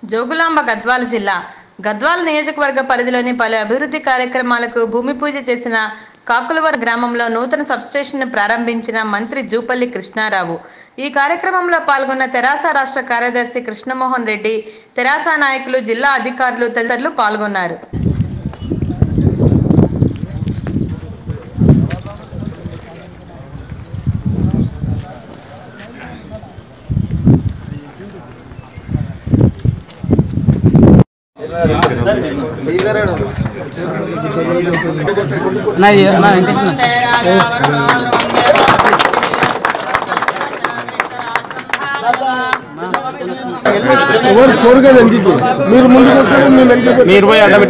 జోగులాంబ గద్వాల జిల్లా గద్వాల నియోజకవర్గ పరిధిలోని పలు అభివృద్ధి కార్యక్రమాలకు భూమి పూజ చేసిన కాకులవర గ్రామంలో నూతన సబ్స్టేషన్ను ప్రారంభించిన మంత్రి జూపల్లి కృష్ణారావు ఈ కార్యక్రమంలో పాల్గొన్న తెరాస రాష్ట్ర కార్యదర్శి కృష్ణమోహన్ రెడ్డి తెరాస నాయకులు జిల్లా అధికారులు తదితరులు పాల్గొన్నారు నా నా ఇంటికి ఎవరు కోరుగా ఎందుకు మీరు ముందుకు వస్తారు మేము వెనక్కి మీరు పోయి అడ్డ